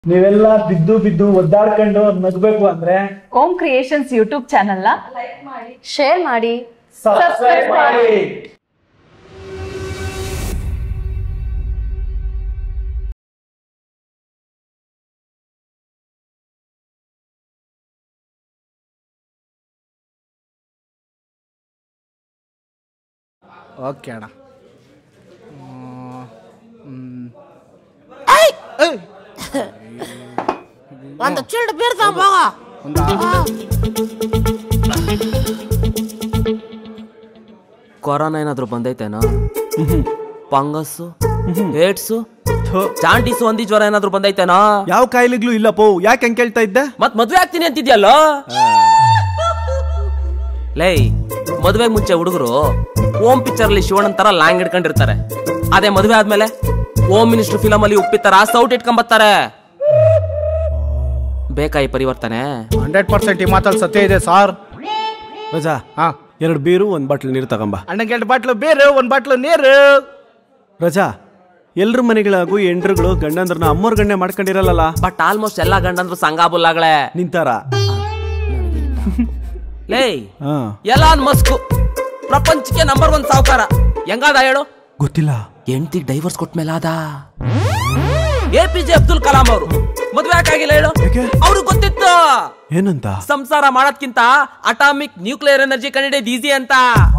ನೀವೆಲ್ಲ ಬಿದ್ದು ಬಿದ್ದು ಒದ್ದಾಡ್ಕೊಂಡು ನಗ್ಬೇಕು ಅಂದ್ರೆ ಓಮ್ ಕ್ರಿಯೇಷನ್ಸ್ ಯೂಟ್ಯೂಬ್ ಚಾನಲ್ನ ಶೇರ್ ಮಾಡಿ ಸಬ್ಸ್ಕ್ರೈಬ್ ಮಾಡಿ ಓಕೆ ಅಣ್ಣ ಒಂದು ಚಿಲ್ಡ್ ಬೀರ್ ತಗೊಂಬೋಗ ಕೊರೋನಾ ಏನಾದ್ರು ಬಂದೈತೇನೋ ಫಂಗಸ್ಸು ಏಡ್ಸು ಜಾಂಡೀಸು ಒಂದಿ ಜ್ವರ ಏನಾದ್ರು ಬಂದೈತೇನೋ ಯಾವ ಕಾಯಿಲೆಗ್ಲೂ ಇಲ್ಲ ಪೋ ಯಾಕೆ ಹಂಗೆ ಕೇಳ್ತಾ ಇದ್ದೆ ಮತ್ ಮದ್ವೆ ಆಗ್ತೀನಿ ಅಂತಿದ್ಯಲ್ಲೋ ಲೈ ಮದ್ವೆ ಮುಂಚೆ ಹುಡುಗರು ಓಂ ಪಿಕ್ಚರ್ ಅಲ್ಲಿ ಶಿವಣ್ಣನ್ ತರ ಲ್ಯಾಂಗ್ ಹಿಡ್ಕೊಂಡಿರ್ತಾರೆ ಅದೇ ಮದ್ವೆ ಆದ್ಮೇಲೆ ಓಂ ಮಿನಿಸ್ಟರ್ ಫಿಲಮ್ ಅಲ್ಲಿ ಉಪ್ಪಿತರ ಸೌಟ್ ಇಟ್ಕೊಂಬತ್ತಾರೆ ಬೇಕಾ ಈ ಪರಿವರ್ತನೆ ಹಂಡ್ರೆಡ್ ಪರ್ಸೆಂಟ್ ಈ ಮಾತಲ್ಲಿ ಸತ್ಯ ಇದೆ ಸಾರ್ ರಜಾ ಹಾ ಎರಡು ಬೀರು ಒಂದ್ ಬಾಟ್ಲ್ ನೀರು ತಗೊಂಬ ಅಣ್ಣಗೆ ಎರಡು ಬಾಟ್ಲು ಬೇರು ಒಂದು ಬಾಟ್ಲು ನೀರು ರಜಾ ಎಲ್ರ ಮನೆಗಳಾಗು ಎಂಡ್ರುಗಳು ಗಂಡಂದ್ರನ್ನ ಅಮ್ಮೋರ್ ಗಂಡೆ ಮಾಡ್ಕೊಂಡಿರಲ್ಲ ಬಟ್ ಆಲ್ಮೋಸ್ಟ್ ಎಲ್ಲಾ ಗಂಡಂದ್ರು ಸಂಗಾಬುಲ್ಲಾಗಳೇ ನಿಂತಾರ ಲೇ ಹಾ ಎಲಾನ್ ಮಸ್ಕು ಪ್ರಪಂಚಕ್ಕೆ ನಂಬರ್ ಒನ್ ಸಾವುಕಾರ ಹೆಂಗಾದ ಹೇಳು ಗೊತ್ತಿಲ್ಲ ಹೆಂಡತಿಗೆ ಡೈವರ್ಸ್ ಕೊಟ್ಮೇಲೆ ಆದ ಎ ಪಿ ಜೆ ಅಬ್ದುಲ್ ಕಲಾಂ ಅವರು ಮದ್ವೆ ಯಾಕಾಗಿಲ್ಲ ಹೇಳು ಯಾಕೆ? ಅವ್ರಿಗೆ ಗೊತ್ತಿತ್ತು ಏನಂತ ಸಂಸಾರ ಮಾಡೋದ್ಕಿಂತ ಅಟಾಮಿಕ್ ನ್ಯೂಕ್ಲಿಯರ್ ಎನರ್ಜಿ ಕಂಡಿಡಿಯೋದು ಈಸಿ ಅಂತ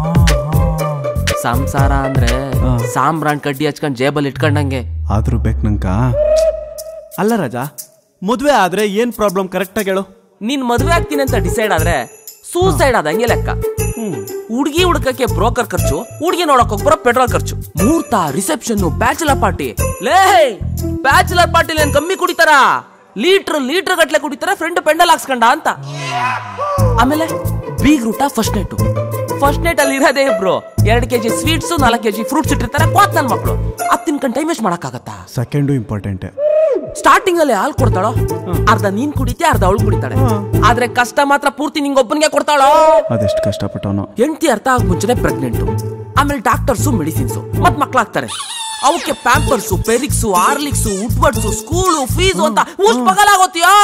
ಸಂಸಾರ ಅಂದ್ರೆ ಹಾ. ಸಾಂಬ್ರಾಣ್ ಕಡ್ಡಿ ಹಚ್ಕೊಂಡ್ ಜೇಬಲ್ ಇಟ್ಕೊಂಡಂಗೆ ಆದ್ರೂ ಬೇಕು ನಂಕ ಅಲ್ಲ ರಾಜಾ ಮದ್ವೆ ಆದ್ರೆ ಏನ್ ಪ್ರಾಬ್ಲಮ್ ಕರೆಕ್ಟ್ ಆಗಿ ಹೇಳು ನೀನ್ ಮದ್ವೆ ಆಗ್ತೀನಿ ಅಂತ ಡಿಸೈಡ್ ಆದ್ರೆ ಸೂಸೈಡ್ ಆದಂಗೆ ಲೆಕ್ಕ ಹ್ಮ್ ಹುಡುಗಿ ಹುಡುಕಕ್ಕೆ ಬ್ರೋಕರ್ ಖರ್ಚು ಹುಡುಗಿ ನೋಡಕ್ ಹೋಗ್ಬರೋ ಪೆಟ್ರೋಲ್ ಖರ್ಚು ಮುಹೂರ್ತ ರಿಸೆಪ್ಷನ್ ಬ್ಯಾಚುಲರ್ ಪಾರ್ಟಿ ಲೇ ಬ್ಯಾಚುಲರ್ ಪಾರ್ಟಿಲಿ ಏನ್ ಕಮ್ಮಿ ಕುಡಿತಾರ ಲೀಟರ್ ಲೀಟರ್ ಗಟ್ಲೆ ಕುಡಿತಾರ ಫ್ರೆಂಡ್ ಪೆಂಡಲ್ ಹಾಕ್ಸ್ಕೊಂಡ ಅಂತ ಆಮೇಲೆ ಬೀಗ್ ರೂಟ ಫಸ್ಟ್ ನೈಟ್ ಫಸ್ಟ್ ನೈಟ್ ಅಲ್ಲಿ ಇರೋದೇ ಇಬ್ರು ಎರಡ್ ಕೆಜಿ ಸ್ವೀಟ್ಸ್ ನಾಲ್ಕು ಕೆಜಿ ಫ್ರೂಟ್ಸ್ ಇಟ್ಟಿರ್ತಾರೆ ಕ್ವಾತ್ ನನ್ ಮಕ್ಳು ಅದ್ ತಿನ್ಕೊಂಡ್ ಟೈಮ್ ವೇಸ್ಟ್ ಮಾಡಕ್ಕಾಗತ್ತಾ ಸೆಕೆಂಡು ಇಂಪಾರ್ಟೆಂಟ್ ಸ್ಟಾರ್ಟಿಂಗ್ ಅಲ್ಲಿ ಹಾಲ್ ಕೊಡ್ತಾಳೋ ಅರ್ಧ ನೀನ್ ಕುಡಿತೆ ಅರ್ಧ ಅವಳು ಕುಡಿತಾಳೆ ಆದ್ರೆ ಕಷ್ಟ ಮಾತ್ರ ಪೂರ್ತಿ ನಿಂಗೊಬ್ಬನಿಗೆ ಕೊಡ್ತಾಳೋ ಅದೆಷ್ಟು ಕಷ್ಟಪಟ್ಟವನು ಹೆಂಡತಿ ಅರ್ಥ ಆಗ ಮುಂಚೆನೆ ಪ್ರೆಗ್ನೆಂಟ್ ಆಮೇಲೆ ಡಾಕ್ಟರ್ಸು ಮೆಡಿಸಿನ್ಸು ಮತ್ ಮಕ್ಳಾಗ್ತಾರೆ ಅವಕ್ಕೆ ಪ್ಯಾಂಪರ್ಸು ಪೆರಿಕ್ಸು ಆರ್ಲಿಕ್ಸು ಉಡ್ವರ್ಡ್ಸು ಸ್ಕೂಲು ಫೀಸು ಅಂತ ಊಸ್ ಬಗಲಾಗೋತಿಯೋ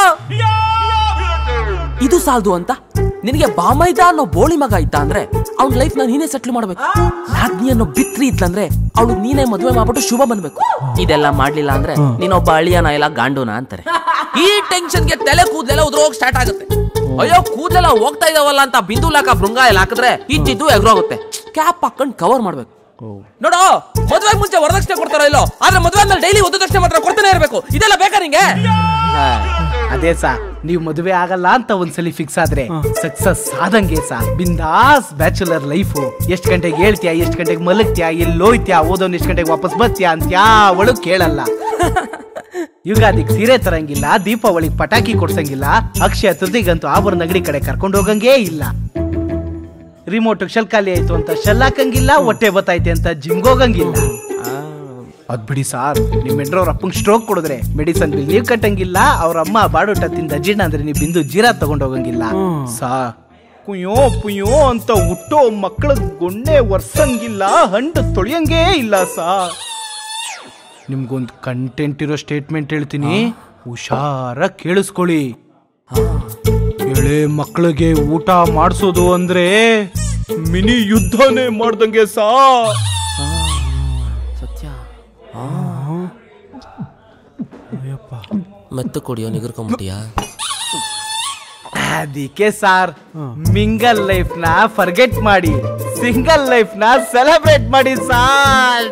ಇದು ಸಾಲದು ಅಂತ ನಿನಗೆ ಬಾಮೈದ ಅನ್ನೋ ಬೋಳಿ ಮಗ ಇದ್ದ ಅಂದ್ರೆ ಅವ್ನ ಲೈಫ್ ನ ನೀನೇ ಸೆಟ್ಲ್ ಮಾಡ್ಬೇಕು ನಾದ್ನಿ ಅನ್ನೋ ಬಿತ್ರಿ ಇದ್ಲಂದ್ರೆ ಅವಳು ನೀನೇ ಮದುವೆ ಮಾಡ್ಬಿಟ್ಟು ಶುಭ ಬಂದ್ಬೇಕು ಇದೆಲ್ಲ ಮಾಡ್ಲಿಲ್ಲ ಅಂದ್ರೆ ನೀನೊಬ್ಬ ಅಳಿಯನ ಇಲ್ಲ ಗಾಂಡುನ ಅಂತಾರೆ ಈ ಟೆನ್ಷನ್ಗೆ ತಲೆ ಕೂದಲೆಲ್ಲ ಉದ್ರೋಗ್ ಸ್ಟಾರ್ಟ್ ಆಗುತ್ತೆ ಅಯ್ಯೋ ಕೂದಲೆಲ್ಲ ಹೋಗ್ತಾ ಇದಾವಲ್ಲ ಅಂತ ಬಿಂದು ಲಾಕ ಭೃಂಗ ಎಲ್ಲ ಹಾಕಿದ್ರೆ ಇಚ್ಚಿದ್ದು ಎಗ್ರೋಗುತ್ತೆ ಕ್ಯಾಪ್ ಹಾಕೊಂಡ್ ಕವರ್ ಮಾಡ್ಬೇಕು ನೋಡು ಮದ್ವೆ ಮುಂಚೆ ವರದಕ್ಷಿಣೆ ಕೊಡ್ತಾರೋ ಇಲ್ಲೋ ಆದ್ರೆ ಮದ್ವೆ ಆದ್ಮೇಲೆ ಡೈಲಿ ಒಂದು ದಕ್ಷಿಣೆ ಮಾತ್ರ ಕೊಡ್ತಾನೆ ಇರ್ಬೇಕು ಇದೆಲ್ಲ ಬೇಕಾ ನಿಂಗೆ ಅದೇ ಸಾ ನೀವು ಮದುವೆ ಆಗಲ್ಲ ಅಂತ ಒಂದ್ಸಲಿ ಫಿಕ್ಸ್ ಆದ್ರೆ ಸಕ್ಸಸ್ ಆದಂಗೆ ಸಾ ಬಿಂದಾಸ್ ಬ್ಯಾಚುಲರ್ ಲೈಫು ಎಷ್ಟ್ ಗಂಟೆಗೆ ಹೇಳ್ತೀಯಾ ಎಷ್ಟ್ ಗಂಟೆಗೆ ಮಲಗ್ತೀಯಾ ಎಲ್ಲಿ ಹೋಯ್ತ್ಯಾ ಓದೋನ್ ಎಷ್ಟ್ ಗಂಟೆಗೆ ವಾಪಸ್ ಬರ್ತೀಯಾ ಅಂತ ಯಾವಳು ಕೇಳಲ್ಲ ಯುಗಾದಿಗ್ ಸೀರೆ ತರಂಗಿಲ್ಲ ದೀಪಾವಳಿಗ್ ಪಟಾಕಿ ಕೊಡ್ಸಂಗಿಲ್ಲ ಅಕ್ಷಯ ತೃತೀಗಂತೂ ಆಭರಣ ಅಂಗಡಿ ಕಡೆ ಕರ್ಕೊಂಡು ಹೋಗಂಗೇ ಇಲ್ಲ ರಿಮೋಟ್ ಶೆಲ್ ಖಾಲಿ ಆಯ್ತು ಅಂತ ಶೆಲ್ ಹಾಕಂಗಿಲ್ಲ ಹೊಟ್ಟೆ ಬತ್ತೈತೆ ಅಂತ ಜಿಮ್ಗೆ ಹೋಗಂಗಿಲ್ಲ ಅದ್ ಬಿಡಿ ಸಾರ್ ನಿಮ್ ಹೆಂಡ್ರವ್ರ ಅಪ್ಪಂಗ್ ಸ್ಟ್ರೋಕ್ ಕೊಡಿದ್ರೆ ಮೆಡಿಸನ್ ಬಿಲ್ ನೀವ್ ಕಟ್ಟಂಗಿಲ್ಲ ಅವ್ರ ಅಮ್ಮ ಬಾಡೂಟ ತಿಂದ ಅಜೀರ್ಣ ಅಂದ್ರೆ ನೀವು ಬಿಂದು ಜೀರಾ ತಗೊಂಡ್ ಹೋಗಂಗಿಲ್ಲ ಸಾ ಕುಯ್ಯೋ ಪುಯ್ಯೋ ಅಂತ ಹುಟ್ಟೋ ಮಕ್ಕಳ ಗೊಣ್ಣೆ ಒರ್ಸಂಗಿಲ್ಲ ಹಂಡು ತೊಳೆಯಂಗೇ ಇಲ್ಲ ಸಾ ನಿಮ್ಗೊಂದು ಕಂಟೆಂಟ್ ಇರೋ ಸ್ಟೇಟ್ಮೆಂಟ್ ಹೇಳ್ತೀನಿ ಹುಷಾರ ಕೇಳಿಸ್ಕೊಳ್ಳಿ ಎಳೆ ಮಕ್ಕಳಿಗೆ ಊಟ ಮಾಡಿಸೋದು ಅಂದ್ರೆ ಮಿನಿ ಯುದ್ಧನೇ ಮಾಡ್ದಂಗೆ ಸಾ ಸತ್ಯ ಮೆತ್ತು ಕೊಡಿಯೋ ನಿಗರ್ಕೊಂಬಿಟ್ಟಿಯಾ ಅದಕ್ಕೆ ಸಾರ್ ಮಿಂಗಲ್ ಲೈಫ್ ನ ಫರ್ಗೆಟ್ ಮಾಡಿ ಸಿಂಗಲ್ ಲೈಫ್ ನ ಸೆಲೆಬ್ರೇಟ್ ಮಾಡಿ ಸಾರ್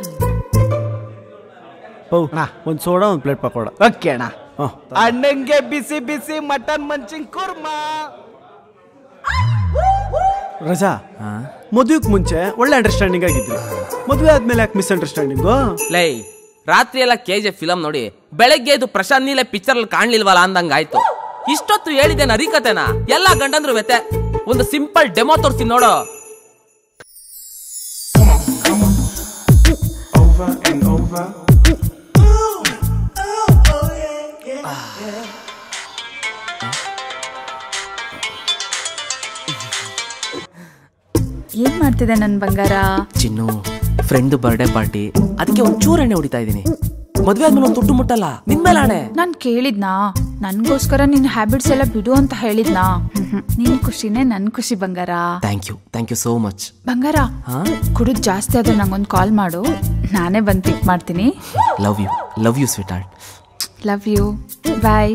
ಪೌ ಅಣ್ಣ. ಒಂದ್ ಸೋಡಾ ಒಂದ್ ಪ್ಲೇಟ್ ಪಕೋಡ ಓಕೆ ಅಣ್ಣ ಹಾ. ಅಣ್ಣಂಗೆ ಬಿಸಿ ಬಿಸಿ ಮಟನ್ ಮಂಚಿಂಗ್ ಕುರ್ಮಾ ರಜಾ ಮದುವೆಗ್ ಮುಂಚೆ ಒಳ್ಳೆ ಅಂಡರ್ಸ್ಟ್ಯಾಂಡಿಂಗ್ ಆಗಿದ್ವಿ ಮದುವೆ ಆದ್ಮೇಲೆ ಯಾಕೆ ಮಿಸ್ ಅಂಡರ್ಸ್ಟ್ಯಾಂಡಿಂಗು ಲೈ ರಾತ್ರಿ ಎಲ್ಲ ಕೆ ಜಿ ಫಿಲಂ ನೋಡಿ ಬೆಳಗ್ಗೆ ಇದು ಪ್ರಶಾಂತ್ ನೀಲೆ ಪಿಕ್ಚರ್ ಅಲ್ಲಿ ಕಾಣ್ಲಿಲ್ವಲ್ಲ ಅಂದಂಗ ಆಯ್ತು ಇಷ್ಟೊತ್ತು ಹೇಳಿದೆ ನರಿಕತೆನ ಎಲ್ಲಾ ಗಂಡಂದ್ರು ವ್ಯತೆ ಒಂದು ಸಿಂಪಲ್ ಡೆಮೋ ತೋರಿಸ್ತೀನಿ ನೋಡು ಏನ್ ಮಾಡ್ತಿದೆ ನನ್ ಬಂಗಾರ ಚಿನ್ನು ಫ್ರೆಂಡ್ ಬರ್ಡೇ ಪಾರ್ಟಿ ಅದಕ್ಕೆ ಒಂಚೂರು ಎಣ್ಣೆ ಹೊಡಿತಾ ಇದ್ದೀನಿ ಮದ್ವೆ ಆದ್ಮೇಲೆ ಒಂದು ತುಟ್ಟು ಮುಟ್ಟಲ್ಲ ನಿನ್ ಮೇಲೆ ಆಣೆ ನಾನ್ ಕೇಳಿದ್ನಾ ನನ್ಗೋಸ್ಕರ ನಿನ್ ಹ್ಯಾಬಿಟ್ಸ್ ಎಲ್ಲ ಬಿಡು ಅಂತ ಹೇಳಿದ್ನಾ ಹ್ಮ್ ನಿನ್ ಖುಷಿನೇ ನನ್ ಖುಷಿ ಬಂಗಾರ thank you thank you so much ಬಂಗಾರ ಕುಡಿದ್ ಜಾಸ್ತಿ ಆದ್ರೆ ನಂಗೊಂದ್ ಕಾಲ್ ಮಾಡು ನಾನೇ ಬಂದ್ ಪಿಕ್ ಮಾಡ್ತೀನಿ love you love you sweetheart love you bye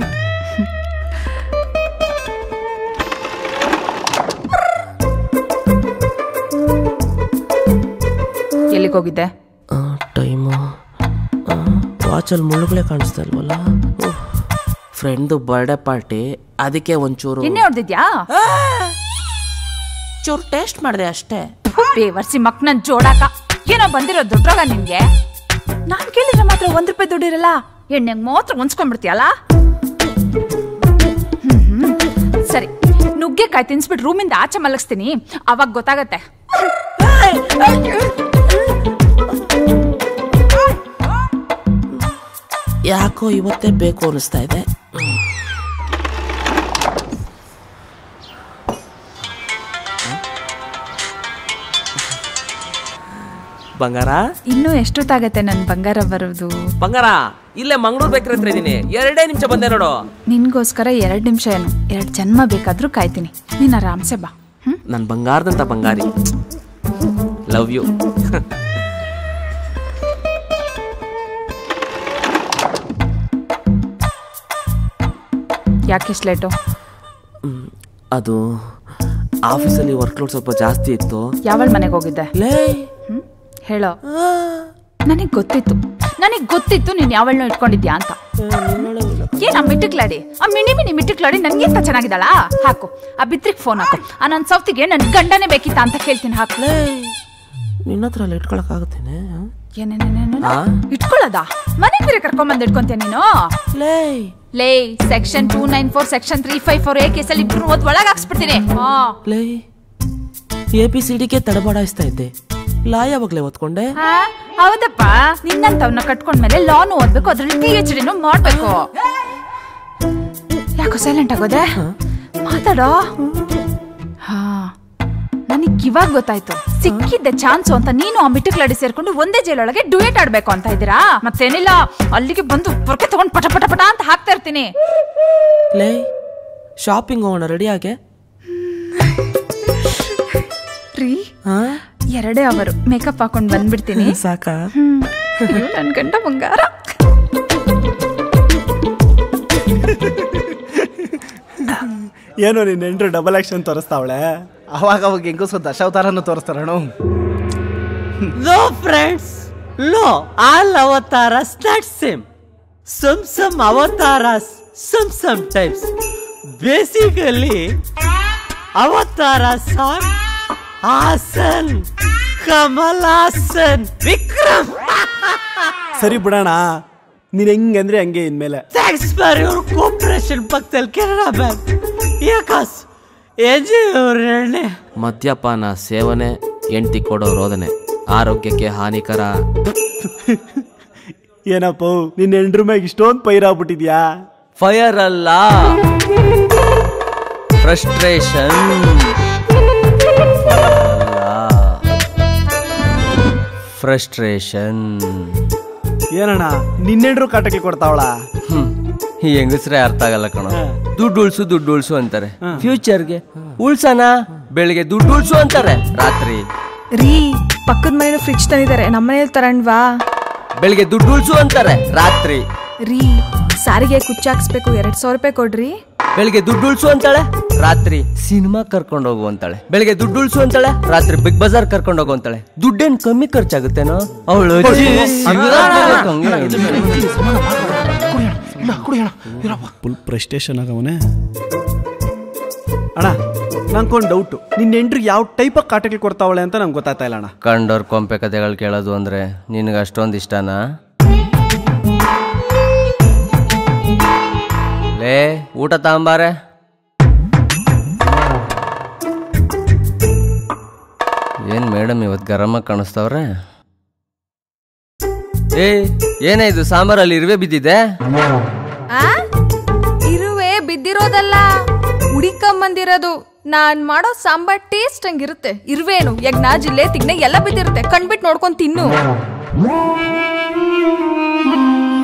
ಎಲ್ಲಿಗೆ ಹೋಗಿದ್ದೆ ಟೈಮು ವಾಚಲ್ಲಿ ಮುಳುಗಳೆ ಕಾಣಿಸ್ತಾ ಇಲ್ವಲ್ಲ ಫ್ರೆಂಡು ಬರ್ಡೇ ಪಾರ್ಟಿ ಅದಕ್ಕೆ ಒಂಚೂರು ಎಣ್ಣೆ ಹೊಡೆದಿದ್ಯಾ ಚೂರು ಟೇಸ್ಟ್ ಮಾಡಿದೆ ಅಷ್ಟೇ ಬೇವರ್ಸಿ ಮಕ್ ನನ್ ಜೋಡಾಕ ಏನೋ ಬಂದಿರೋ ದುಡ್ಡಾಗ ನಿನ್ಗೆ ನಾನ್ ಕೇಳಿದ್ರೆ ಮಾತ್ರ ಒಂದ್ ರೂಪಾಯಿ ದುಡ್ಡಿರಲ್ಲ ಎಣ್ಣೆಗ್ ಮಾತ್ರ ಹೊಂಚ್ಕೊಂಡ್ಬಿಡ್ತೀಯಲ್ಲ ಹ್ಮ್, ಹ್ಮ್. ಸರಿ ನುಗ್ಗೆಕಾಯಿ ತಿನ್ಸ್ಬಿಟ್ಟು ರೂಮಿಂದ ಆಚೆ ಮಲಗಿಸ್ತೀನಿ ಅವಾಗ ಗೊತ್ತಾಗತ್ತೆ ಯಾಕೋ ಇವತ್ತೇ ಬೇಕು ಅನಿಸ್ತಾ ಇದೆ ಬಂಗಾರ ಇನ್ನು ಎಷ್ಟೊತ್ತಾಗತ್ತೆ ನನ್ ಬಂಗಾರ ಬರೋದು ಬಂಗಾರ ಇಲ್ಲೇ ಮಂಗಳೂರು ಬೇಕ್ರಿ ಹತ್ರ ಇದೀನಿ ಎರಡೇ ನಿಮಿಷ ಬಂದೆ ನೋಡು ನಿನ್ಗೋಸ್ಕರ ಎರಡ್ ನಿಮಿಷ ಏನು ಎರಡ್ ಜನ್ಮ ಬೇಕಾದ್ರೂ ಕಾಯ್ತೀನಿ ನೀನ್ ಆರಾಮ್ಸೆ ಬಾ ಹ್ಮ್ ನನ್ ಬಂಗಾರದಂತ ಬಂಗಾರಿ ಲವ್ ಯು ಯಾಕೆ ಇಷ್ಟು ಲೇಟು ಅದು ಆಫೀಸಲ್ಲಿ ವರ್ಕ್ಲೋಡ್ ಸ್ವಲ್ಪ ಜಾಸ್ತಿ ಇತ್ತು ಯಾವಳ ಮನೆಗೆ ಹೋಗಿದ್ದೆ ಲೇ ಹ್ಮ್ ಹೇಳೋ ನನಗ್ ಗೊತ್ತಿತ್ತು ನನಗ್ ಗೊತ್ತಿತ್ತು ನೀನ್ ಯಾವಳನ್ನ ಇಟ್ಕೊಂಡಿದ್ಯಾ ಅಂತ ಏನ್ ಆ ಮಿಟ್ಟಿಕ್ಲಾಡಿ ಆ ಮಿನಿ ಮಿನಿ ಮಿಟ್ಟಿಕ್ಲಾಡಿ ನನ್ಗಿಂತ ಚೆನ್ನಾಗಿದ್ದಾಳಾ ಹಾಕು ಆ ಬಿತ್ರಿಗ್ ಫೋನ್ ಹಾಕು ಆ ನನ್ ಸೌತಿಗೆ ನನ್ ಗಂಡನೇ ಬೇಕಿತ್ತ ಅಂತ ಕೇಳ್ತೀನಿ ಹಾಕು ನಿನ್ನ ಹತ್ರ ಅಲ್ಲಿ ಇಟ್ಕೊಳಕ್ ಆಗುತ್ತೇನೆ ಏನೇನೇನೇನು ಆ? ಇಟ್ಕೊಳ್ಳೋದ ಮನೆಗೆ ಬೇರೆ ಕರ್ಕೊಂಬಂದ್ ಇಟ್ಕೊಂತೀಯ ನೀನು ಲೇ ಲೇ section two nine four section three five four A ಕೇಸಲ್ಲಿ ಇಬ್ರು ಓದ್ ಒಳಗ್ ಹಾಕ್ಸ್ಬಿಡ್ತೀನಿ ಹಾ ಲೇ ಎ ಪಿ ಸಿ ಡಿಗೆ ತಡಬಾಡಿಸ್ತಾ ಇದ್ದೆ ಲಾ ಯಾವಾಗ್ಲೇ ಓದ್ಕೊಂಡೆ ಆ, ಹೌದಪ್ಪ ನಿನ್ನಂತವ್ನ ಕಟ್ಕೊಂಡ್ಮೇಲೆ ಲಾನು ಓದ್ಬೇಕು ಅದ್ರಲ್ಲಿ ಪಿ ಎಚ್ ಡಿನೂ ಮಾಡ್ಬೇಕು ಯಾಕೋ ಸೈಲೆಂಟ್ ಆಗೋದೆ ಮಾತಾಡೋ ಹಾ ನನಗ್ ಇವಾಗ ಗೊತ್ತಾಯ್ತು ಸಿಕ್ಕಿದ್ದೆ ಚಾನ್ಸು ಅಂತ ನೀನು ಆ ಮಿಟ್ಟಕ್ಲಾಡಿ ಸೇರ್ಕೊಂಡು ಒಂದೇ ಜೈಲೊಳಗೆ ಡುಯೆಟ್ ಆಡ್ಬೇಕು ಅಂತ ಇದ್ದೀರಾ ಮತ್ತೇನಿಲ್ಲ ಅಲ್ಲಿಗೆ ಬಂದು ಪೊರ್ಕೆ ತಗೊಂಡ್ ಪಟ ಪಟ ಪಟ ಅಂತ ಹಾಕ್ತಾ ಇರ್ತೀನಿ ಲೇ ಶಾಪಿಂಗ್ ಹೋಗೋಣ ರೆಡಿ ಆಗೆ ರೀ ಎರಡೇ ಅವರು ಮೇಕಪ್ ಹಾಕೊಂಡ್ ಬಂದ್ಬಿಡ್ತೀನಿ ಸಾಕಾ ಹ್ಮ್ ಅಯ್ಯೋ, ನನ್ ಗಂಡ ಬಂಗಾರ ಏನೋ ನಿನ್ನ ಎಂಟ್ರು ಡಬಲ್ ಆಕ್ಷನ್ ತೋರಿಸ್ತಾವಳೆ ಅವಾಗ ಅವಾಗ ಹೆಂಗಸು ದಶಾವತಾರನು ತೋರಿಸ್ತಾರಣ No, friends. No, all avatars not same. Some some avatars, some sometimes. Basically, avatars are Hasan, Kamal Hasan, Vikram. ಸರಿ ಬಿಡೋಣ ನೀನ್ ಹೆಂಗಂದ್ರೆ ಹಂಗೆ ಇನ್ಮೇಲೆ Thanks for your cooperation, Paktal Canada Bank. Yakas, enjoy your journey. ಮದ್ಯಪಾನ ಸೇವನೆ ಎಂಟಿ ಕೊಡೋ ರೋದನೆ ಆರೋಗ್ಯಕ್ಕೆ ಹಾನಿಕರ ಏನಪ್ಪ ನಿನ್ನ ಎಂಟ್ರ ಮ್ಯಾಗ ಇಷ್ಟೊಂದು ಪೈರಾಗ್ಬಿಟ್ಟಿದ್ಯಾ ಫೈರ್ ಅಲ್ಲ ಫ್ರಸ್ಟ್ರೇಷನ್ ಫ್ರಸ್ಟ್ರೇಷನ್ ಏನಣ್ಣ ನಿನ್ನೆಂಡ್ರು ಕಾಟಕ್ಕೆ ಕೊಡ್ತಾವಳ ಈ ಹೆಂಗಸ್ರೆ ಅರ್ಥ ಆಗಲ್ಲ ಕಣ ದುಡ್ಡು ಉಳ್ಸು ದುಡ್ಡು ಉಳ್ಸು ಅಂತಾರೆ ಫ್ಯೂಚರ್ಗೆ ಉಳ್ಸನ ಬೆಳಿಗ್ಗೆ ದುಡ್ಡು ಉಳ್ಸು ಅಂತಾರೆ ರಾತ್ರಿ ರೀ ಪಕ್ಕದ ಮನೇಲಿ ಫ್ರಿಡ್ಜ್ ತಂದಿದ್ದಾರೆ ನಮ್ಮ ಮನೇಲಿ ತರಂಡ್ವಾ ಬೆಳಿಗ್ಗೆ ದುಡ್ಡು ಉಳ್ಸು ಅಂತಾರೆ ರಾತ್ರಿ ರೀ ಸಾರಿಗೆ ಕುಚ್ಚಾಕ್ಸ್ಬೇಕು ಎರಡ್ ಸಾವಿರ ರೂಪಾಯಿ ಕೊಡ್ರಿ ಬೆಳಿಗ್ಗೆ ದುಡ್ಡು ಉಳ್ಸು ಅಂತಾಳೆ ರಾತ್ರಿ ಸಿನಿಮಾ ಕರ್ಕೊಂಡು ಹೋಗು ಅಂತಾಳೆ ಬೆಳಿಗ್ಗೆ ದುಡ್ಡು ಉಳ್ಸು ಅಂತಾಳೆ ರಾತ್ರಿ ಬಿಗ್ ಬಜಾರ್ ಕರ್ಕೊಂಡು ಹೋಗು ಅಂತಾಳೆ ದುಡ್ಡೇನ್ ಕಮ್ಮಿ ಖರ್ಚಾಗುತ್ತೇನೋ ಅವಳು ಫುಲ್ ಪ್ರೆಸ್ಟೇಷನ್ ಆಗವನೆ ಅಣ್ಣ ನಂಗೊಂದು ಡೌಟು ನಿನ್ನ ಎಂಟ್ರು ಯಾವ ಟೈಪ್ ಆಫ್ ಕಾಟಕ್ಕೆ ಕೊಡ್ತಾವಳೆ ಅಂತ ನಂಗೆ ಗೊತ್ತಾಗ್ತಾ ಇಲ್ಲ ಅಣ್ಣ ಕಂಡೋರ್ ಕೊಂಪೆ ಕತೆಗಳು ಕೇಳೋದು ಅಂದ್ರೆ ನಿನಗೆ ಅಷ್ಟೊಂದು ಇಷ್ಟನಾ ಲೇ ಊಟ ತಗೊಂಬಾರೆ ಏನ್ ಮೇಡಮ್ ಇವತ್ತು ಗರಮಾಗಿ ಕಾಣಿಸ್ತವ್ರೆ ಏ ಏನೇ ಇದು ಸಾಂಬಾರಲ್ಲಿ ಇರುವೆ ಬಿದ್ದಿದೆ ಆ ಇರುವೆ ಬಿದ್ದಿರೋದಲ್ಲ ಹುಡಿಕೊಂಬಂದಿರೋದು ನಾನ್ ಮಾಡೋ ಸಾಂಬಾರ್ ಟೇಸ್ಟ್ ಹಂಗಿರುತ್ತೆ ಇರುವೇನು ಯಜ್ಞ ಜಿಲ್ಲೆ ತಿಗ್ನೆ ಎಲ್ಲ ಬಿದ್ದಿರುತ್ತೆ ಕಣ್ಬಿಟ್ಟು ನೋಡ್ಕೊಂಡ್ ತಿನ್ನು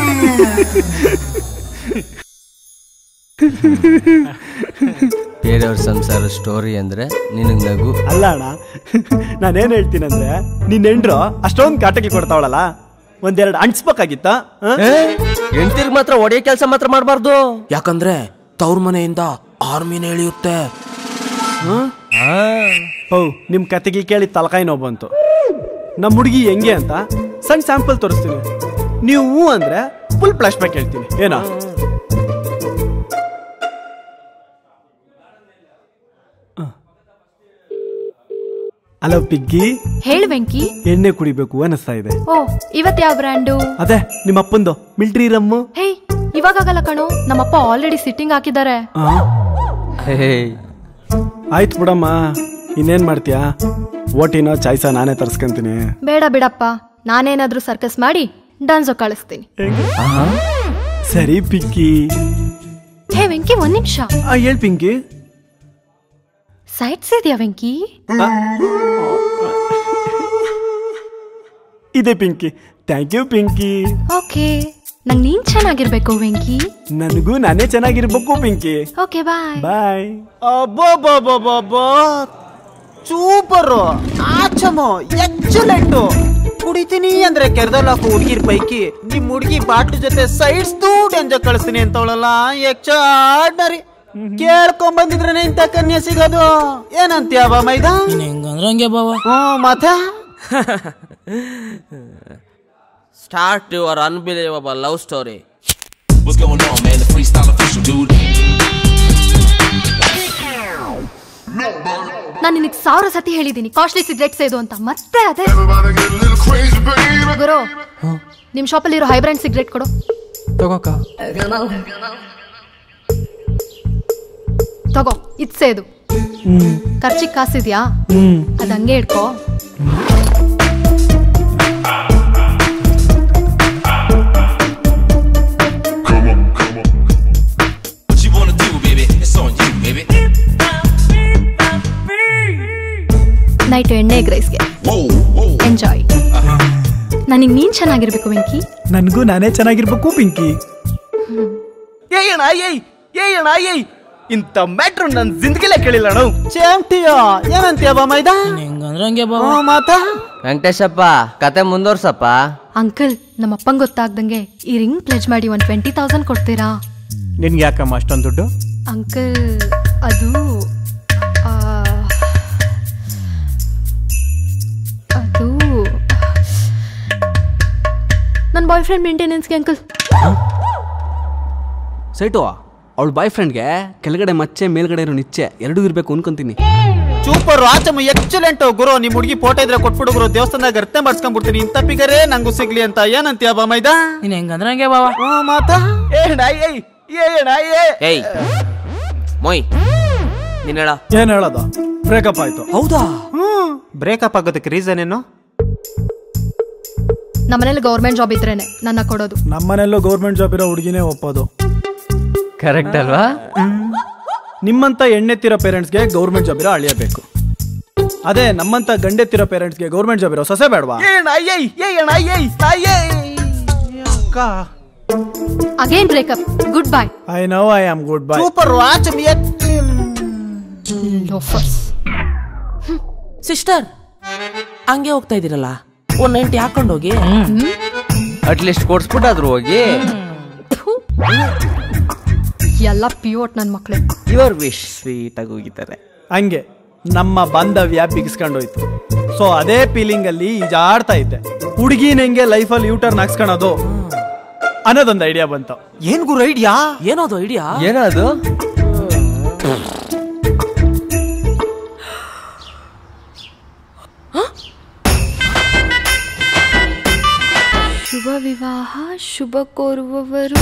ಬೇರೆಯವ್ರ ಸಂಸಾರ ಸ್ಟೋರಿ ಅಂದ್ರೆ ನಿನಗ್ ನಗು ಅಲ್ಲ ಅಣ್ಣ ನಾನೇನ್ ಹೇಳ್ತೀನಂದ್ರೆ ನಿನ್ ಹೆಂಡ್ರು ಅಷ್ಟೊಂದು ಕಾಟಕ್ಕೆ ಕೊಡ್ತಾವಳಲ್ಲ ಒಂದೆರಡು ಅಂಟಿಸ್ಬೇಕಾಗಿತ್ತ ಹೆಂಡ್ತಿರ್ಗ್ ಮಾತ್ರ ಒಡೆಯ ಕೆಲಸ ಮಾತ್ರ ಮಾಡಬಾರ್ದು ಯಾಕಂದ್ರೆ ತವ್ರ ಮನೆಯಿಂದ ಆರ್ಮಿನ ಎಳೆಯುತ್ತೆ ಹೌ ನಿಮ್ ಕತೆಗೆ ಕೇಳಿ ತಲಕಾಯಿ ನೋವು ಬಂತು ನಮ್ಮ ಹುಡುಗಿ ಹೆಂಗೆ ಅಂತ ಸಣ್ಣ ಸ್ಯಾಂಪಲ್ ತೋರಿಸ್ತೀನಿ ನೀವು ಹ್ಞೂ ಅಂದ್ರೆ ಫುಲ್ ಫ್ಲಾಶ್ ಬ್ಯಾಕ್ ಹೇಳ್ತೀನಿ ಏನೋ ಹಲೋ ಪಿಗ್ಗಿ ಹೇಳು ವೆಂಕಿ ಎಣ್ಣೆ ಕುಡಿಬೇಕು ಅನಿಸ್ತಾ ಇದೆ ಓ ಇವತ್ ಯಾವ ಬ್ರ್ಯಾಂಡು ಅದೇ ನಿಮ್ಮ ಅಪ್ಪಂದು ಮಿಲ್ಟ್ರಿ ರಮ್ಮು ಹೇ ಇವಾಗಲ್ಲ ಕಣೋ ನಮ್ಮಪ್ಪ ಆಲ್ರೆಡಿ ಸಿಟ್ಟಿಂಗ್ ಹಾಕಿದ್ದಾರೆ ಆ, ಹೇ ಆಯ್ತು ಬಿಡಮ್ಮ ಇನ್ನೇನ್ ಮಾಡ್ತೀಯಾ ಓಟಿನೋ ಚಾಯ್ಸ ನಾನೇ ತರ್ಸ್ಕೊಂತೀನಿ ಬೇಡ ಬಿಡಪ್ಪ ನಾನೇನಾದ್ರೂ ಸರ್ಕಸ್ ಮಾಡಿ ಡಾನ್ಸೋ ಕಳಿಸ್ತೀನಿ ಸರಿ ಪಿಕ್ಕಿ ಹೇ ವೆಂಕಿ ಒಂದ್ ನಿಮಿಷ ಆ ಹೇಳ್ ಪಿಂಕಿ ಸೈಟ್ಸ್ ಇದೆಯಾ ವೆಂಕಿ ಇದೆ Pinki thank you Pinki okay ನಂಗ್ ನೀನ್ ಚೆನ್ನಾಗಿರ್ಬೇಕು ವೆಂಕಿ ನನಗೂ ನಾನೇ ಚೆನ್ನಾಗಿರ್ಬೇಕು ಪಿಂಕಿ ಓಕೆ ಬಾಯ್ ಬಾಯ್ ಅಬ್ಬಬ್ಬಬ್ಬಬ್ಬಬ್ಬ ಸೂಪರು ಆಚಮೋ ಎಕ್ಸಲೆಂಟು ಕುಡಿತೀನಿ ಅಂದ್ರೆ ಕೆರೆದಲ್ಲಾಕು ಹುಡುಗಿರ್ ಪೈಕಿ ನಿಮ್ ಹುಡುಗಿ ಬಾಟ್ಲು ಜೊತೆ ಸೈಡ್ಸ್ ಎಂಜ ಕಳಿಸ್ತೀನಿ ಅಂತವಳಲ್ಲ ಎಕ್ಸಾಡ್ನರಿ ಕೇಳ್ಕೊಂಡ್ ಬಂದಿದ್ರೆ ಇಂಥ ಕನ್ಯೆ ಸಿಗೋದು ಏನಂತೀಯ ಬಾ ಮೈದಾ ಹೆಂಗಂದ್ರಂಗೆ ಬಾವ ಹ್ಮ್ ಮತ್ತೆ start your unbelievable love story What's going on, man? The freestyle official, dude. ನಾನು ನಿನಗೆ ಸಾವಿರ ಸತಿ ಹೇಳಿದ್ದೀನಿ ಕಾಸ್ಟ್ಲಿ ಸಿಗರೆಟ್ಸ್ ಇದು ಅಂತ ಮತ್ತೆ ಅದೇ Everybody get a little crazy, baby. ಗುರು ನಿಮ್ ಶಾಪಲ್ಲಿ ಇರೋ ಹೈಬ್ರ್ಯಾಂಡ್ ಸಿಗರೆಟ್ ಕೊಡು ತಗೋಕ ತಗೋ ಇದ್ ಸೇದು ಖರ್ಚಿಗೆ ಕಾಸಿದ್ಯಾ ಅದ್ ಹಂಗೆ ಇಟ್ಕೋ Come on, come on. What you wanna do, baby? It's on you, baby. Night ಎಣ್ಣೆ ರೈಸ್ಗೆ Whoa, whoa. ಎಂಜಾಯ್ ನನಗೆ ನೀನ್ ಚೆನ್ನಾಗಿರ್ಬೇಕು ವೆಂಕಿ ನನ್ಗೂ ನಾನೇ ಚೆನ್ನಾಗಿರ್ಬೇಕು ಪಿಂಕಿ ಏಯ್ ಅಣ್ಣ ಏಯ್ ಏಯ್ ಅಣ್ಣ ಏಯ್ ಇಂಥ ಮ್ಯಾಟ್ರು ನನ್ನ ಜಿಂದಗಿಲೇ ಕೇಳಿಲ್ಲ ಅಣ್ಣ ಚೇಮ್ಟಿಯೋ ಏನಂತೀಯ ಬಾ ಮೈದಾ ಹೆಂಗಂದ್ರಂಗೆ ಬಾವ ಹ್ಮ್ ಮತ್ತೆ ವೆಂಕಟೇಶಪ್ಪ ಕತೆ ಮುಂದುವರ್ಸಪ್ಪ ಅಂಕಲ್ ನಮ್ಮ ಅಪ್ಪಂಗ್ ಗೊತ್ತಾಗ್ದಂಗೆ ಈ ರಿಂಗ್ ಪ್ಲೆಜ್ ಮಾಡಿ ಒಂದ್ ಟ್ವೆಂಟಿ ತೌಸಂಡ್ ಕೊಡ್ತೀರಾ ನಿನ್ಗೆ ಯಾಕಮ್ಮ ಅಷ್ಟೊಂದು ದುಡ್ಡು ಅಂಕಲ್ ಅದು ಆ, ಅದು ನನ್ನ ಬಾಯ್ ಫ್ರೆಂಡ್ ಮೇಂಟೆನೆನ್ಸ್ಗೆ ಅಂಕಲ್ ಸೈಟು ಅವಳ ಬಾಯ್ ಫ್ರೆಂಡ್ಗೆ ಕೆಳಗಡೆ ಮಚ್ಚೆ ಮೇಲ್ಗಡೆ ಇರೋ ನಿಚ್ಚೆ ಎರಡೂ ಇರ್ಬೇಕು ಅನ್ಕೊಂತೀನಿ ಸೂಪರ್ ಆಚಮ ಎಕ್ಸಲೆಂಟ್ ಗುರು ನಿಮ್ ಹುಡುಗಿ ಫೋಟೋ ಇದ್ರೆ ಕೊಟ್ಬಿಡು ಗುರು ದೇವಸ್ಥಾನದಾಗ ಅರ್ಥ ಮಾಡ್ಸ್ಕೊಂಡ್ಬಿಡ್ತೀನಿ ಇಂಥ ಪಿಗರೇ ನಂಗೂ ಸಿಗ್ಲಿ ಅಂತ ಏನಂತೀಯ ಬಾ ಮೈದಾ ನೀನ್ ಹೆಂಗಂದ್ರಂಗೆ ಬಾವ ಹ್ಮ್ ಮಾತ ಏ ಅಣ್ಣ ಏಯ್ ಏಯ್ ಅಣ್ಣ ಏಯ್ ಏಯ್ ಮೊಯ್ ನೀನ್ ಹೇಳ ಏನ್ ಹೇಳೋದು ಬ್ರೇಕಪ್ ಆಯ್ತು ಹೌದಾ ಬ್ರೇಕಪ್ ಆಗೋದಕ್ಕೆ ರೀಸನ್ ಏನು ನಮ್ಮನೇಲಿ ಗೌರ್ಮೆಂಟ್ ಜಾಬ್ ಇದ್ರೇನೆ ನನ್ನ ಕೊಡೋದು ನಮ್ಮನೆಲ್ಲೂ ಗೌರ್ಮೆಂಟ್ ಜಾಬ್ ಇರೋ ಹುಡುಗಿನೇ ಒಪ್ಪೋದು ಕರೆಕ್ಟ್ ಅಲ್ವಾ ನಿಮ್ಮಂತ ಎಣ್ಣೆತ್ತಿರೋ ಪೇರೆಂಟ್ಸ್ಗೆ ಗೌರ್ಮೆಂಟ್ ಜಾಬ್ ಇರೋ ಅಳಿಯಬೇಕು ಅದೇ ನಮ್ಮಂತ ಗಂಡೆತ್ತಿರೋ ಪೇರೆಂಟ್ಸ್ಗೆ ಗೌರ್ಮೆಂಟ್ ಜಾಬ್ ಇರೋ ಸೊಸೆ ಬೇಡವಾ ಏ ಅಣ್ಣ ಏಯ್ ಏಯ್ ಅಣ್ಣ ಏಯ್ ಏಯ್ ಅಕ್ಕ again breakup good bye I know I am good bye super ಆಚಮ ಲೋಫರ್ಸ್ ಸಿಸ್ಟರ್ ಹಂಗೆ ಹೋಗ್ತಾ ಇದೀರಲ್ಲ ಒಂದ್ ನೈಂಟಿ ಹಾಕೊಂಡೋಗಿ ಅಟ್ಲೀಸ್ಟ್ ಕೊಡ್ಸ್ಬಿಟ್ಟಾದ್ರು ಹೋಗಿ ಎಲ್ಲ ಪಿಯೋಟ್ ನನ್ನ ಮಕ್ಳು ಯುವರ್ ವಿಶ್ ಸ್ವೀಟ್ ಆಗಿ ಹೋಗಿದ್ದಾರೆ ಹಂಗೆ ನಮ್ಮ ಬಾಂಧವ್ಯ ಬಿಗಿಸ್ಕೊಂಡೋಯ್ತು ಸೊ ಅದೇ ಫೀಲಿಂಗ್ ಅಲ್ಲಿ ಈಜಾಡ್ತಾ ಇದ್ದೆ ಹುಡುಗಿನ ಹೆಂಗೆ ಲೈಫಲ್ಲಿ ಯೂಟರ್ನ್ ಹಾಕ್ಸ್ಕೊಳೋದು ಅನ್ನೋದೊಂದು ಐಡಿಯಾ ಬಂತು ಏನ್ ಗುರು ಐಡಿಯಾ ಏನೋದು ಐಡಿಯಾ ಏನದು ಶುಭ ವಿವಾಹ ಶುಭ ಕೋರುವವರು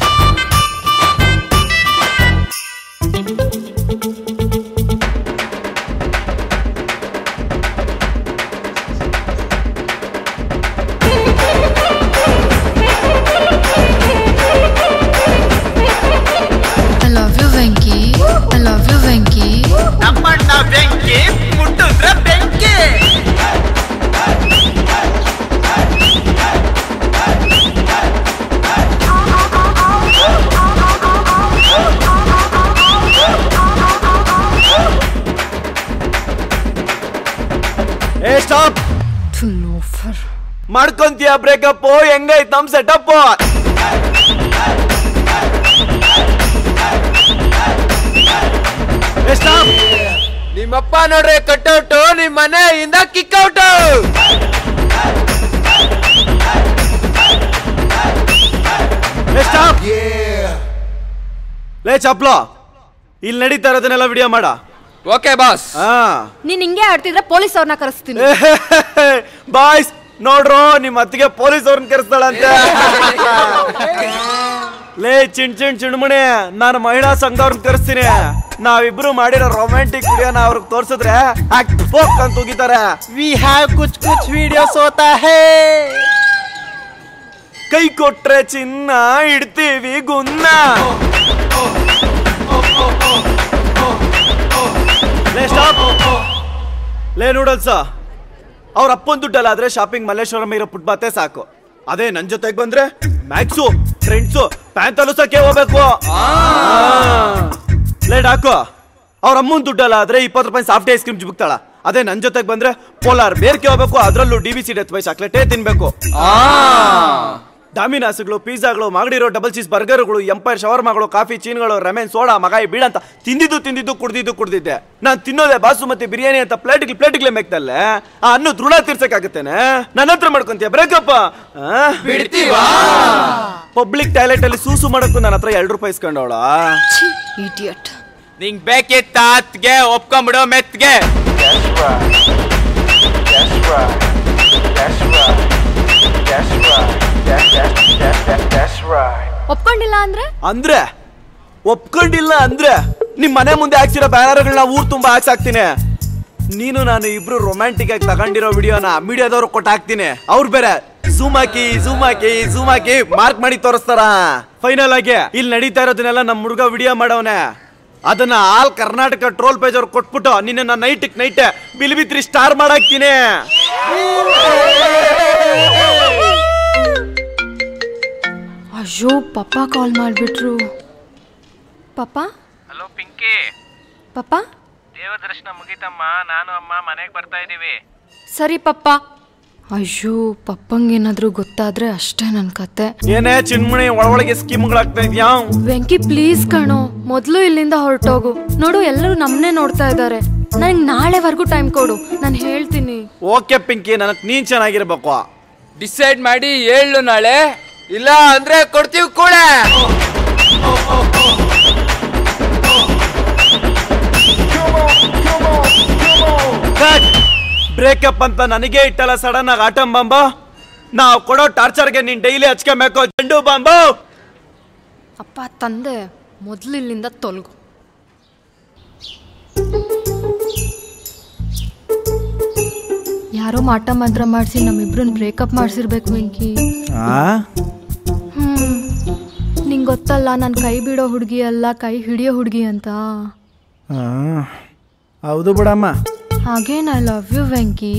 I love you, Venki. I love you, Venki. ನಮ್ಮಣ್ಣ ಬೆಂಕಿ ಮುಟ್ಟಿದ್ರೆ ಬೆಂಕಿ ಮಾಡ್ಕೊಂತೀಯ ಬ್ರೇಕಪ್ ಹೆಂಗೈತ್ ನಮ್ ಸೆಟಪ್ ನಿಮ್ಮಪ್ಪ ನೋಡ್ರೆ ಕಟ್ಔಟ್ ನಿಮ್ ಮನೆಯಿಂದ ಕಿಕ್ಔಟ್ ಲೇ ಚಪ್ಲೋ ಇಲ್ಲಿ ನಡೀತಾ ಇರೋದನ್ನೆಲ್ಲ ವಿಡಿಯೋ ಮಾಡ ಓಕೆ ಬಾಸ್ ಹಾ ನೀನ್ ಹಿಂಗೆ ಆಡ್ತಿದ್ರೆ ಪೊಲೀಸ್ ಅವ್ರನ್ನ ಕರೆಸ್ತೀನಿ ಬಾಯ್ಸ್ ನೋಡ್ರು ನಿಮ್ ಅತ್ತಿಗೆ ಪೊಲೀಸ್ ಅವ್ರನ್ನ ಕರೆಸ್ತಾಳಂತೆ ಲೇ ಚಿಣ್ ಚಿಣ್ ಚಿಣ್ಮಣಿ ನಾನು ಮಹಿಳಾ ಸಂಘ ಅವ್ರನ್ನ ಕರೆಸ್ತೀನಿ ನಾವಿಬ್ರು ಮಾಡಿರೋ ರೊಮ್ಯಾಂಟಿಕ್ ವಿಡಿಯೋನ ಅವ್ರಿಗೆ ತೋರ್ಸಿದ್ರೆ ಆಕ್ಟ್ ಫೋಕ್ ಅಂತ ಹೋಗಿತಾರೆ ವಿ ಹ್ಯಾವ್ ಕುಚ್ ಕುಚ್ ವಿಡಿಯೋಸ್ ಹೋತಾ ಹೇ ಕೈ ಕೊಟ್ರೆ ಚಿನ್ನ ಇಡ್ತೀವಿ ಗುನ್ನ ಲೇ ಸ್ಟಾಪ್ ಲೇ ನೂಡಲ್ಸ ಅವ್ರ ಅಪ್ಪನ ದುಡ್ಡಲ್ಲ ಆದ್ರೆ ಶಾಪಿಂಗ್ ಮಲ್ಲೇಶ್ವರಂ ಇರೋ ಫುಟ್ಪಾತೆ ಸಾಕು ಅದೇ ನನ್ ಜೊತೆಗೆ ಬಂದ್ರೆ ಮ್ಯಾಕ್ಸು ಫ್ರೆಂಡ್ಸು ಪ್ಯಾಂಟ್ ಅಲುಸಕ್ಕೆ ಹೋಗ್ಬೇಕು ಲೇ ಡಾಕು ಅವ್ರ ಅಮ್ಮನ ದುಡ್ಡಲ್ಲ ಆದ್ರೆ ಇಪ್ಪತ್ತು ರೂಪಾಯಿ ಸಾಫ್ಟ್ ಐಸ್ ಕ್ರೀಮ್ ಜುಬುಕ್ತಾಳ ಅದೇ ನನ್ ಜೊತೆಗೆ ಬಂದ್ರೆ ಪೋಲಾರ್ ಬೇರ್ಕೆ ಹೋಗ್ಬೇಕು ಅದ್ರಲ್ಲೂ D B C death by ಚಾಕ್ಲೇಟೇ ತಿನ್ಬೇಕು ಡಾಮಿನಾಸ್ಗಳು ಪಿಜ್ಜಾಗಳು ಮಾಗಡಿರೋ ಡಬಲ್ ಚೀಸ್ ಬರ್ಗರ್ಗಳು ಎಂಪೈರ್ ಶವರ್ಮಾಗಳು ಕಾಫಿ ಚೀನ್ಗಳು ರಮೆನ್ ಸೋಡಾ ಮಗಾಯಿ ಬೀಡ ಅಂತ ತಿಂದಿದ್ದು ತಿಂದಿದ್ದು ಕುಡ್ದಿದ್ದು ಕುಡ್ದಿದ್ದೆ ನಾನ್ ತಿನ್ನೋದೆ ಬಾಸುಮತಿ ಬಿರಿಯಾನಿ ಅಂತ ಪ್ಲೇಟ್ಗೆ ಪ್ಲೇಟ್ಗೆ ಮೇಕ್ತಲ್ಲೇ ಆ ಅನ್ನು ಋಣ ತೀರ್ಸಕ್ಕಾಗತ್ತೇನೆ ನನ್ನ ಹತ್ರ ಮಾಡ್ಕೊಂತೀಯ ಬ್ರೇಕಪ್ ಪಬ್ಲಿಕ್ ಟಾಯ್ಲೆಟ್ ಅಲ್ಲಿ ಸೂಸು ಮಾಡಕ್ಕೂ ನನ್ನ ಹತ್ರ ಎರಡು ರೂಪಾಯಿ ಇಸ್ಕೊಂಡವಳ ಇಡಿಯಟ್ ನಿಂಗ್ ಬೇಕಿತ್ತ ಅತ್ಗೆ ಒಪ್ಕೊಂಬಿಡು ಮೆತ್ಗೆ ಒಪ್ಕೊಂಡಿಲ್ಲ ಅಂದ್ರೆ ಅಂದ್ರೆ ಒಪ್ಕೊಂಡಿಲ್ಲ ಅಂದ್ರೆ ನಿಮ್ ಮನೆ ಮುಂದೆ ಹಾಕ್ಸಿರೋ ಬ್ಯಾನರ್ಗಳನ್ನ ಊರ್ ತುಂಬಾ ಹಾಕ್ಸಾಕ್ತೀನಿ ನೀನು ನಾನು ಇಬ್ರು ರೊಮ್ಯಾಂಟಿಕ್ ಆಗಿ ತಗೊಂಡಿರೋ ವಿಡಿಯೋನ ಮೀಡಿಯಾದವ್ರು ಕೊಟ್ಟು ಹಾಕ್ತೀನಿ ಅವ್ರು ಬೇರೆ ಝೂಮ್ ಹಾಕಿ ಝೂಮ್ ಹಾಕಿ ಝೂಮ್ ಹಾಕಿ ಮಾರ್ಕ್ ಮಾಡಿ ತೋರಿಸ್ತಾರ ಫೈನಲ್ ಆಗಿ ಇಲ್ಲಿ ನಡೀತಾ ಇರೋದನ್ನೆಲ್ಲ ನಮ್ಮ ಹುಡುಗ ವಿಡಿಯೋ ಮಾಡವನೆ ಅದನ್ನ ಆಲ್ ಕರ್ನಾಟಕ ಟ್ರೋಲ್ ಪೇಜ್ ಅವ್ರು ಕೊಟ್ಬಿಟ್ಟು ನಿನ್ನ ನೈಟ್ ನೈಟ್ ಬಿಲಿಬಿತ್ರಿ ಸ್ಟಾರ್ ಮಾಡಾಕ್ತೀನಿ ಅಯ್ಯೋ ಪಪ್ಪ ಕಾಲ್ ಮಾಡಿಬಿಟ್ರು ಪಪ್ಪ ಹಲೋ ಪಿಂಕಿ ಪಪ್ಪ ದೇವದರ್ಶನ ಮುಗಿತಮ್ಮ ನಾನು ಅಮ್ಮ ಮನೆಗೆ ಬರ್ತಾ ಇದೀವಿ ಸರಿ ಪಪ್ಪ ಅಯ್ಯೋ ಪಪ್ಪಂಗೇನಾದ್ರೂ ಗೊತ್ತಾದ್ರೆ ಅಷ್ಟೇ ನನ್ನ ಕತೆ ಏನೇ ಚಿನ್ಮಣಿ ಒಳೊಳಗೆ ಸ್ಕೀಮ್ಗಳಾಗ್ತಾ ಇದ್ಯಾ ವೆಂಕಿ ಪ್ಲೀಸ್ ಕಣೋ ಮೊದಲು ಇಲ್ಲಿಂದ ಹೊರಟೋಗು ನೋಡು ಎಲ್ಲರೂ ನಮ್ಮನ್ನೇ ನೋಡ್ತಾ ಇದ್ದಾರೆ ನನಗೆ ನಾಳೆವರೆಗೂ ಟೈಮ್ ಕೊಡು ನಾನು ಹೇಳ್ತೀನಿ ಓಕೆ ಪಿಂಕಿ ನನಗ್ ನೀನ್ ಚೆನ್ನಾಗಿರ್ಬೇಕು ಡಿಸೈಡ್ ಮಾಡಿ ಹೇಳು ನಾಳೆ ಇಲ್ಲ ಅಂದ್ರೆ ಕೊಡ್ತೀವಿ ಕೂಡ ಬ್ರೇಕಪ್ ಅಂತ ನನಗೆ ಇಟ್ಟಲ್ಲ ಸಡನ್ ಆಗಿ ಆಟಮ್ ಬಾಂಬ ನಾವು ಕೊಡೋ ಟಾರ್ಚರ್ಗೆ ನೀನ್ ಡೈಲಿ ಹಚ್ಕೊಬೇಕು ಚೆಂಡು ಬಾಂಬು ಅಪ್ಪ ತಂದೆ ಮೊದಲು ಇಲ್ಲಿಂದ ತೊಲಗು ಯಾರೋ ಮಾಟ ಮಂತ್ರ ಮಾಡಿಸಿ ನಮ್ಮಿಬ್ರನ್ನ ಬ್ರೇಕಪ್ ಮಾಡಿಸಿರ್ಬೇಕು ವೆಂಕಿ ಹ್ಮ್ ನಿಂಗೆ ಗೊತ್ತಲ್ಲ ನಾನು ಕೈ ಬಿಡೋ ಹುಡುಗಿ ಅಲ್ಲ ಕೈ ಹಿಡಿಯೋ ಹುಡುಗಿ ಅಂತ ಹೌದು ಬಿಡಮ್ಮ ಹಾಗೇನ್ ಐ ಲವ್ ಯು ವೆಂಕಿ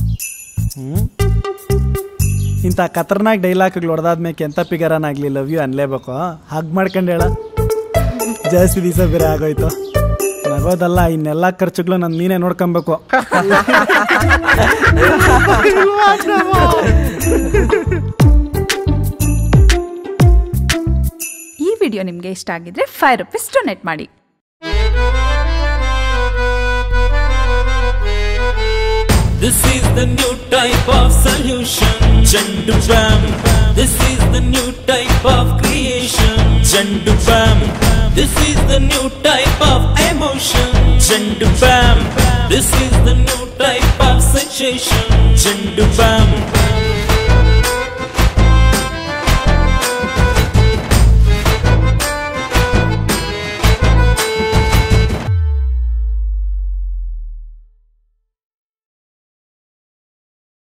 ಇಂಥ ಖತರ್ನಾಕ್ ಡೈಲಾಗ್ಗಳು ಹೊಡೆದಾದ್ಮೇಲೆ ಎಂತ ಪಿಗರನಾಗ್ಲಿ ಲವ್ ಯು ಅನ್ಲೇಬೇಕು ಹಗ್ ಮಾಡ್ಕೊಂಡು ಹೇಳ ಜಾಸ್ತಿ ದಿವಸ ಬೇರೆ ಆಗೋಯ್ತು ನಗೋದಲ್ಲ ಇನ್ನೆಲ್ಲ ಖರ್ಚುಗಳು ನಾನು ನೀನೇ ನೋಡ್ಕೊಬೇಕು ಈ ವಿಡಿಯೋ ನಿಮಗೆ ಇಷ್ಟ ಆಗಿದ್ರೆ ಫೈವ್ ರುಪೀಸ್ ಡೊನೇಟ್ ಮಾಡಿ This is the new type of solution. Chandu Bam. This is the new type of creation. Chandu Bam. This is the new type of emotion. Chandu Bam. This is the new type of sensation. Chandu Bam.